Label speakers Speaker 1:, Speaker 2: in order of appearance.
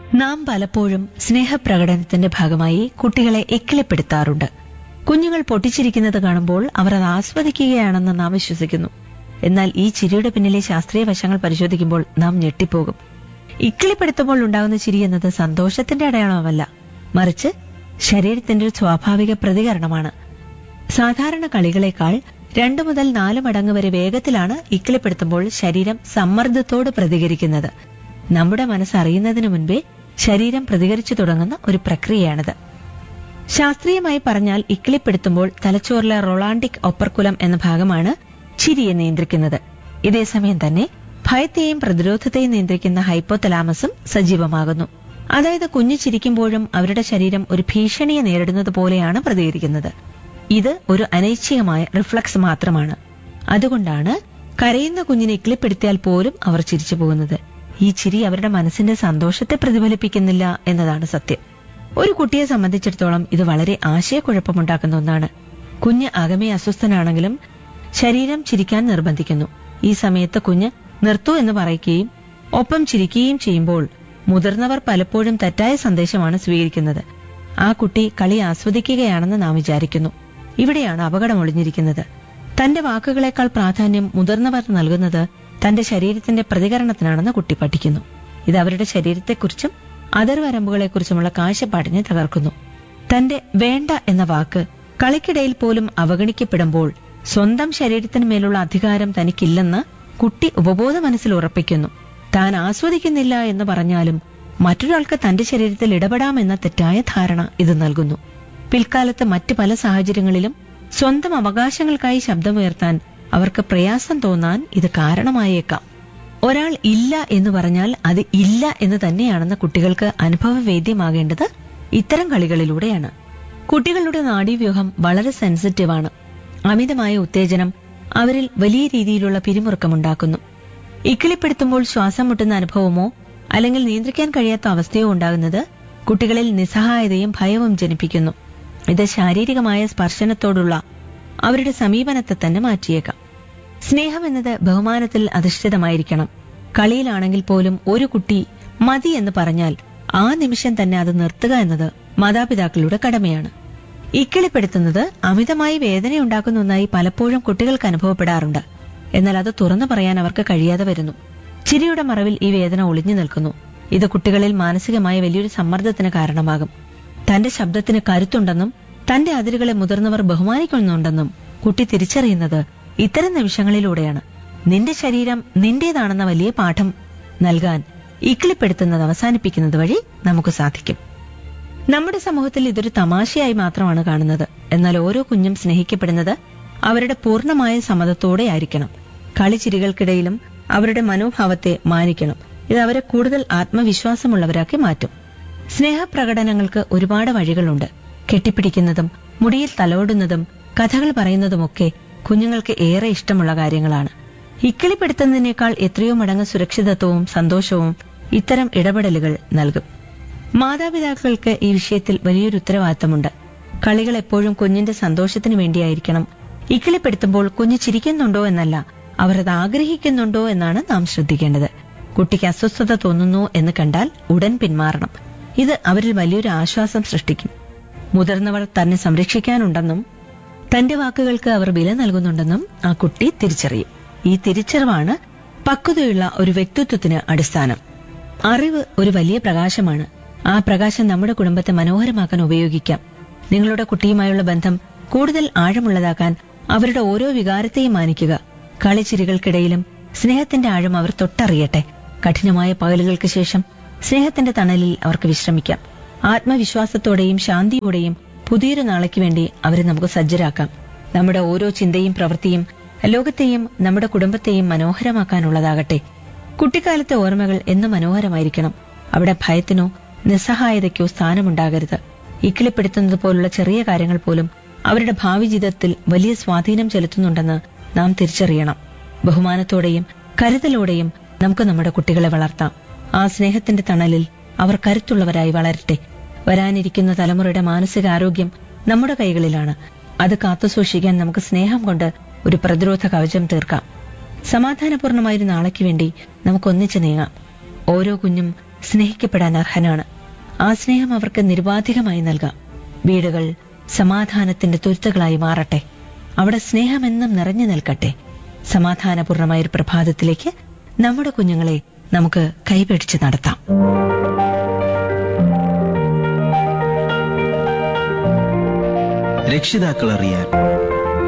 Speaker 1: നാം പലപ്പോഴും സ്നേഹപ്രകടനത്തിന്റെ ഭാഗമായി കുട്ടികളെ എക്കിളിപ്പെടുത്താറുണ്ട് കുഞ്ഞുങ്ങൾ പൊട്ടിച്ചിരിക്കുന്നത് കാണുമ്പോൾ അവർ അത് ആസ്വദിക്കുകയാണെന്ന് നാം വിശ്വസിക്കുന്നു എന്നാൽ ഈ ചിരിയുടെ പിന്നിലെ ശാസ്ത്രീയ വശങ്ങൾ പരിശോധിക്കുമ്പോൾ നാം ഞെട്ടിപ്പോകും ഇക്കിളിപ്പെടുത്തുമ്പോൾ ഉണ്ടാകുന്ന ചിരി എന്നത് സന്തോഷത്തിന്റെ അടയാളമല്ല മറിച്ച് ശരീരത്തിന്റെ ഒരു സ്വാഭാവിക പ്രതികരണമാണ് സാധാരണ കളികളെക്കാൾ രണ്ടു മുതൽ നാല് മടങ്ങ് വരെ വേഗത്തിലാണ് ഇക്കിളിപ്പെടുത്തുമ്പോൾ ശരീരം സമ്മർദ്ദത്തോട് പ്രതികരിക്കുന്നത് നമ്മുടെ മനസ്സറിയുന്നതിനു മുൻപേ ശരീരം പ്രതികരിച്ചു തുടങ്ങുന്ന ഒരു പ്രക്രിയയാണിത് ശാസ്ത്രീയമായി പറഞ്ഞാൽ ഇക്കിളിപ്പെടുത്തുമ്പോൾ തലച്ചോറിലെ റൊളാണ്ടിക് ഒപ്പർക്കുലം എന്ന ഭാഗമാണ് ചിരിയെ നിയന്ത്രിക്കുന്നത് ഇതേസമയം തന്നെ ഭയത്തെയും പ്രതിരോധത്തെയും നിയന്ത്രിക്കുന്ന ഹൈപ്പോതലാമസും സജീവമാകുന്നു അതായത് കുഞ്ഞു ചിരിക്കുമ്പോഴും അവരുടെ ശരീരം ഒരു ഭീഷണിയെ നേരിടുന്നത് പോലെയാണ് പ്രതികരിക്കുന്നത് ഇത് ഒരു അനൈച്ഛികമായ റിഫ്ലക്സ് മാത്രമാണ് അതുകൊണ്ടാണ് കരയുന്ന കുഞ്ഞിനെ ഇക്കിളിപ്പെടുത്തിയാൽ പോലും അവർ ചിരിച്ചു പോകുന്നത് ഈ ചിരി അവരുടെ മനസ്സിന്റെ സന്തോഷത്തെ പ്രതിഫലിപ്പിക്കുന്നില്ല എന്നതാണ് സത്യം ഒരു കുട്ടിയെ സംബന്ധിച്ചിടത്തോളം ഇത് വളരെ ആശയക്കുഴപ്പമുണ്ടാക്കുന്ന ഒന്നാണ് കുഞ്ഞ് അകമേ അസ്വസ്ഥനാണെങ്കിലും ശരീരം ചിരിക്കാൻ നിർബന്ധിക്കുന്നു ഈ സമയത്ത് കുഞ്ഞ് നിർത്തൂ എന്ന് പറയുകയും ഒപ്പം ചിരിക്കുകയും ചെയ്യുമ്പോൾ മുതിർന്നവർ പലപ്പോഴും തെറ്റായ സന്ദേശമാണ് സ്വീകരിക്കുന്നത് ആ കുട്ടി കളി ആസ്വദിക്കുകയാണെന്ന് നാം വിചാരിക്കുന്നു ഇവിടെയാണ് അപകടം ഒളിഞ്ഞിരിക്കുന്നത് തന്റെ വാക്കുകളെക്കാൾ പ്രാധാന്യം മുതിർന്നവർ നൽകുന്നത് തന്റെ ശരീരത്തിന്റെ പ്രതികരണത്തിനാണെന്ന് കുട്ടി പഠിക്കുന്നു ഇത് അവരുടെ ശരീരത്തെക്കുറിച്ചും അതിർവരമ്പുകളെക്കുറിച്ചുമുള്ള കാഴ്ചപ്പാടിനെ തകർക്കുന്നു തന്റെ വേണ്ട എന്ന വാക്ക് കളിക്കിടയിൽ പോലും അവഗണിക്കപ്പെടുമ്പോൾ സ്വന്തം ശരീരത്തിന് മേലുള്ള അധികാരം തനിക്കില്ലെന്ന് കുട്ടി ഉപബോധ മനസ്സിൽ ഉറപ്പിക്കുന്നു താൻ ആസ്വദിക്കുന്നില്ല എന്ന് പറഞ്ഞാലും മറ്റൊരാൾക്ക് തന്റെ ശരീരത്തിൽ ഇടപെടാമെന്ന തെറ്റായ ധാരണ ഇത് നൽകുന്നു പിൽക്കാലത്ത് മറ്റ് പല സാഹചര്യങ്ങളിലും സ്വന്തം അവകാശങ്ങൾക്കായി ശബ്ദമുയർത്താൻ അവർക്ക് പ്രയാസം തോന്നാൻ ഇത് കാരണമായേക്കാം ഒരാൾ ഇല്ല എന്ന് പറഞ്ഞാൽ അത് ഇല്ല എന്ന് തന്നെയാണെന്ന് കുട്ടികൾക്ക് അനുഭവവേദ്യമാകേണ്ടത് ഇത്തരം കളികളിലൂടെയാണ് കുട്ടികളുടെ നാഡീവ്യൂഹം വളരെ സെൻസിറ്റീവാണ് അമിതമായ ഉത്തേജനം അവരിൽ വലിയ രീതിയിലുള്ള പിരിമുറുക്കമുണ്ടാക്കുന്നു ഇക്കിളിപ്പെടുത്തുമ്പോൾ ശ്വാസം മുട്ടുന്ന അനുഭവമോ അല്ലെങ്കിൽ നിയന്ത്രിക്കാൻ കഴിയാത്ത അവസ്ഥയോ ഉണ്ടാകുന്നത് കുട്ടികളിൽ നിസ്സഹായതയും ഭയവും ജനിപ്പിക്കുന്നു ഇത് ശാരീരികമായ സ്പർശനത്തോടുള്ള അവരുടെ സമീപനത്തെ തന്നെ മാറ്റിയേക്കാം സ്നേഹം എന്നത് ബഹുമാനത്തിൽ അധിഷ്ഠിതമായിരിക്കണം കളിയിലാണെങ്കിൽ പോലും ഒരു കുട്ടി മതി എന്ന് പറഞ്ഞാൽ ആ നിമിഷം തന്നെ അത് നിർത്തുക എന്നത് മാതാപിതാക്കളുടെ കടമയാണ് ഇക്കിളിപ്പെടുത്തുന്നത് അമിതമായി വേദനയുണ്ടാക്കുന്ന ഒന്നായി പലപ്പോഴും കുട്ടികൾക്ക് അനുഭവപ്പെടാറുണ്ട് എന്നാൽ അത് തുറന്നു പറയാൻ അവർക്ക് കഴിയാതെ വരുന്നു ചിരിയുടെ മറവിൽ ഈ വേദന ഒളിഞ്ഞു നിൽക്കുന്നു ഇത് കുട്ടികളിൽ മാനസികമായ വലിയൊരു സമ്മർദ്ദത്തിന് കാരണമാകും തന്റെ ശബ്ദത്തിന് കരുത്തുണ്ടെന്നും തന്റെ അതിരുകളെ മുതിർന്നവർ ബഹുമാനിക്കുന്നുണ്ടെന്നും കുട്ടി തിരിച്ചറിയുന്നത് ഇത്തരം നിമിഷങ്ങളിലൂടെയാണ് നിന്റെ ശരീരം നിന്റേതാണെന്ന വലിയ പാഠം നൽകാൻ ഇക്കിളിപ്പെടുത്തുന്നത് അവസാനിപ്പിക്കുന്നത് വഴി നമുക്ക് സാധിക്കും നമ്മുടെ സമൂഹത്തിൽ ഇതൊരു തമാശയായി മാത്രമാണ് കാണുന്നത് എന്നാൽ ഓരോ കുഞ്ഞും സ്നേഹിക്കപ്പെടുന്നത് അവരുടെ പൂർണ്ണമായ സമ്മതത്തോടെ ആയിരിക്കണം കളിച്ചിരികൾക്കിടയിലും അവരുടെ മനോഭാവത്തെ മാനിക്കണം ഇത് അവരെ കൂടുതൽ ആത്മവിശ്വാസമുള്ളവരാക്കി മാറ്റും സ്നേഹപ്രകടനങ്ങൾക്ക് ഒരുപാട് വഴികളുണ്ട് കെട്ടിപ്പിടിക്കുന്നതും മുടിയിൽ തലോടുന്നതും കഥകൾ പറയുന്നതുമൊക്കെ കുഞ്ഞുങ്ങൾക്ക് ഏറെ ഇഷ്ടമുള്ള കാര്യങ്ങളാണ് ഇക്കിളിപ്പെടുത്തുന്നതിനേക്കാൾ എത്രയോ മടങ്ങ് സുരക്ഷിതത്വവും സന്തോഷവും ഇത്തരം ഇടപെടലുകൾ നൽകും മാതാപിതാക്കൾക്ക് ഈ വിഷയത്തിൽ വലിയൊരു ഉത്തരവാദിത്തമുണ്ട് കളികൾ എപ്പോഴും കുഞ്ഞിന്റെ സന്തോഷത്തിന് വേണ്ടിയായിരിക്കണം ഇക്കിളിപ്പെടുത്തുമ്പോൾ കുഞ്ഞ് ചിരിക്കുന്നുണ്ടോ എന്നല്ല അവർ അത് ആഗ്രഹിക്കുന്നുണ്ടോ എന്നാണ് നാം ശ്രദ്ധിക്കേണ്ടത് കുട്ടിക്ക് അസ്വസ്ഥത തോന്നുന്നു എന്ന് കണ്ടാൽ ഉടൻ പിന്മാറണം ഇത് അവരിൽ വലിയൊരു ആശ്വാസം സൃഷ്ടിക്കും മുതിർന്നവർ തന്നെ സംരക്ഷിക്കാനുണ്ടെന്നും തന്റെ വാക്കുകൾക്ക് അവർ വില നൽകുന്നുണ്ടെന്നും ആ കുട്ടി തിരിച്ചറിയും ഈ തിരിച്ചറിവാണ് പക്വതയുള്ള ഒരു വ്യക്തിത്വത്തിന് അടിസ്ഥാനം അറിവ് ഒരു വലിയ പ്രകാശമാണ് ആ പ്രകാശം നമ്മുടെ കുടുംബത്തെ മനോഹരമാക്കാൻ ഉപയോഗിക്കാം നിങ്ങളുടെ കുട്ടിയുമായുള്ള ബന്ധം കൂടുതൽ ആഴമുള്ളതാക്കാൻ അവരുടെ ഓരോ വികാരത്തെയും മാനിക്കുക കളിച്ചിരികൾക്കിടയിലും സ്നേഹത്തിന്റെ ആഴം അവർ തൊട്ടറിയട്ടെ കഠിനമായ പകലുകൾക്ക് ശേഷം സ്നേഹത്തിന്റെ തണലിൽ അവർക്ക് വിശ്രമിക്കാം ആത്മവിശ്വാസത്തോടെയും ശാന്തിയോടെയും പുതിയൊരു നാളേക്ക് വേണ്ടി അവരെ നമുക്ക് സജ്ജരാക്കാം നമ്മുടെ ഓരോ ചിന്തയും പ്രവൃത്തിയും ലോകത്തെയും നമ്മുടെ കുടുംബത്തെയും മനോഹരമാക്കാനുള്ളതാകട്ടെ കുട്ടിക്കാലത്തെ ഓർമ്മകൾ എന്ന് മനോഹരമായിരിക്കണം അവിടെ ഭയത്തിനോ നിസ്സഹായതയ്ക്കോ സ്ഥാനമുണ്ടാകരുത് ഇക്കിളിപ്പെടുത്തുന്നത് പോലുള്ള ചെറിയ കാര്യങ്ങൾ പോലും അവരുടെ ഭാവി ജീവിതത്തിൽ വലിയ സ്വാധീനം ചെലുത്തുന്നുണ്ടെന്ന് നാം തിരിച്ചറിയണം ബഹുമാനത്തോടെയും കരുതലോടെയും നമുക്ക് നമ്മുടെ കുട്ടികളെ വളർത്താം ആ സ്നേഹത്തിന്റെ തണലിൽ അവർ കരുത്തുള്ളവരായി വളരട്ടെ വരാനിരിക്കുന്ന തലമുറയുടെ മാനസികാരോഗ്യം നമ്മുടെ കൈകളിലാണ് അത് കാത്തുസൂക്ഷിക്കാൻ നമുക്ക് സ്നേഹം കൊണ്ട് ഒരു പ്രതിരോധ കവചം തീർക്കാം സമാധാനപൂർണമായൊരു നാളേക്ക് വേണ്ടി നമുക്ക് ഒന്നിച്ചു നീങ്ങാം ഓരോ കുഞ്ഞും സ്നേഹിക്കപ്പെടാൻ അർഹനാണ് ആ സ്നേഹം അവർക്ക് നിരുപാധികമായി നൽകാം വീടുകൾ സമാധാനത്തിന്റെ തുരുത്തുകളായി മാറട്ടെ അവിടെ സ്നേഹമെന്നും നിറഞ്ഞു നിൽക്കട്ടെ സമാധാനപൂർണമായ ഒരു പ്രഭാതത്തിലേക്ക് നമ്മുടെ കുഞ്ഞുങ്ങളെ നമുക്ക് കൈപിടിച്ച് നടത്താം
Speaker 2: രക്ഷിതാക്കൾ അറിയാൻ